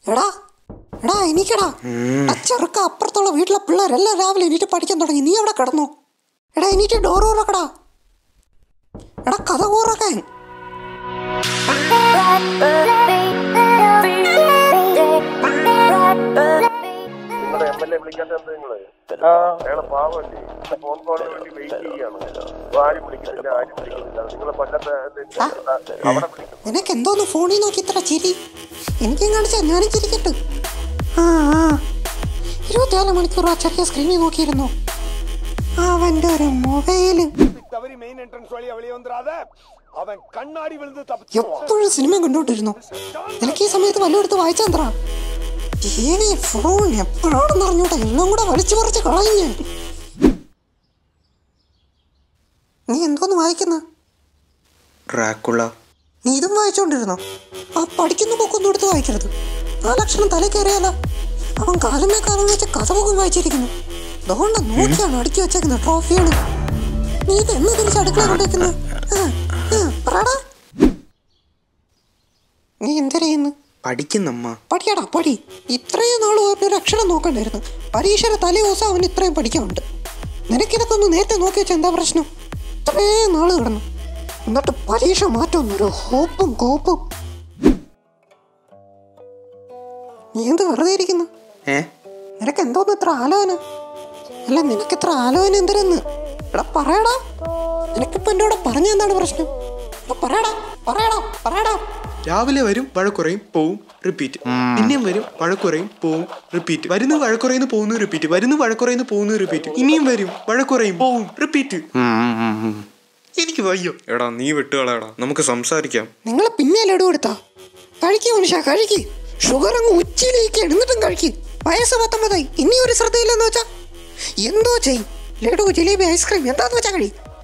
എടാ എടാ എനിക്കടാ എടാ ചെറുക്ക അപ്പുറത്തുള്ള വീട്ടിലെ പിള്ളേരെല്ലാം രാവിലെ എണീറ്റ് പഠിക്കാൻ തുടങ്ങി നീ അവിടെ കിടന്നു എടാ എണീറ്റ് ഡോർ തുറക്കടാ എടാ കഥ കൂറക്കാൻ നിങ്ങളുടെ എം എൽ എ വിളിക്കാത്ത എന്താ നിങ്ങള് അയാളെ പാവല്ലേ ഫോൺ കോളിന് വേണ്ടി വെയിറ്റ് ചെയ്യാണ് അപ്പൊ ആരും വിളിക്കുന്നില്ല ആരും വിളിക്കുന്നില്ല നിങ്ങളെ കൊല്ലത്തെ അവിടെ വിളിക്കും നിനക്ക് എന്തോന്ന് ഫോണിൽ നോക്കി ഇത്ര ചിരി എനിക്കും കാണിച്ചാ ഞാനും ചിരിക്കട്ടെ ആ ആ ഇരുപത്തിനാല് മണിക്കൂർ ആ ചെറിയ സ്ക്രീനിൽ നോക്കിയിരുന്നു അവൻ്റെ ഒരു മൊബൈല് தவறி மெயின் என்ட்ரன்ஸ் வழியா வெளியே வந்துடாத அவன் கண்ணாடி விழுந்து தப்பிச்சு എപ്പോഴും സിനിമ കണ്ടോണ്ടിരുന്നു നിനക്ക് ഈ സമയത്ത് വല്ലതും എടുത്ത് വായിച്ചാ ടി വി ഫോൺ എപ്പോഴാണെന്ന് അറിഞ്ഞൂട്ടെ എല്ലാം കൂടെ വലിച്ചു പറിച്ച് കളയും ഞാൻ നീ എന്തോന്ന് വായിക്കുന്ന ഡ്രാക്കുള നീ ഇതും വായിച്ചോണ്ടിരുന്നോ ആ പഠിക്കുന്ന ബുക്കൊന്നും എടുത്ത് വായിക്കരുത് ആ ലക്ഷണം തല കയറിയാലോ അവൻ കാലമേ കാലം വെച്ച് കഥ ബുക്കും വായിച്ചിരിക്കുന്നു അതുകൊണ്ട് നോക്കിയാണ് അടുക്കി വെച്ചേക്കുന്നത് ട്രോഫിയാണ് നീ ഇത് എന്ന് തിരിച്ച് അടുക്കള കൊണ്ടുവയ്ക്കുന്നത് പറടാ നീ എന്തിനു പഠിക്കുന്നമ്മ പഠിക്കടാ പടി ഇത്രയും നാൾ ഒരു അക്ഷരം നോക്കണ്ടായിരുന്നു പരീക്ഷയുടെ തലേ ദിവസം അവന് ഇത്രയും പഠിക്കാനുണ്ട് നിനക്കിതൊക്കെ ഒന്ന് നേരത്തെ നോക്കി വെച്ചാൽ എന്താ പ്രശ്നം ഇത്രയും നാൾ കിടന്നു എന്നിട്ട് പരീക്ഷ മാറ്റമൊന്നും ഹോപ്പും കോപ്പും നീ എന്ത് വെറുതെ ഇരിക്കുന്നു ഏ നിനക്ക് എന്തോന്ന് ഇത്ര ആലോചന അല്ല നിനക്ക് ഇത്ര ആലോചന എന്തിനെന്ന് എടാ പറയടാ നിനക്കിപ്പോ എൻ്റെ കൂടെ പറഞ്ഞ എന്താണ് പ്രശ്നം എടാ പറയടാ പറയടാ പറയടാ രാവിലെ വരും വഴക്കുറയും പോവും റിപ്പീറ്റ് പിന്നെയും വരും വഴക്കുറയും പോവും റിപ്പീറ്റ് വരുന്നു വഴക്കുറയുന്നു പോകുന്നു റിപ്പീറ്റ് വരുന്നു വഴക്കുറയുന്നു പോകുന്നു റിപ്പീറ്റ് ഇനിയും വരും വഴക്കുറയും പോവും റിപ്പീറ്റ് എനിക്ക് വയ്യോ എടാ നീ വിട്ടുകളാടാ നമുക്ക് സംസാരിക്കാം നിങ്ങൾ പിന്നെ ലഡു കൊടുത്താ കഴിക്ക് മനുഷ്യ കഴിക്ക് ഷുഗർ അങ്ങ് ഉച്ചയിലേക്ക് എന്നിട്ടും കഴിക്ക് വയസ്സ് പത്തൊമ്പതായി ഇനി ഒരു ശ്രദ്ധയില്ലെന്ന് വെച്ചാ എന്തോ ചെയ് ലഡു ജിലേബി ഐസ്ക്രീം എന്താന്ന് വെച്ചാ കഴി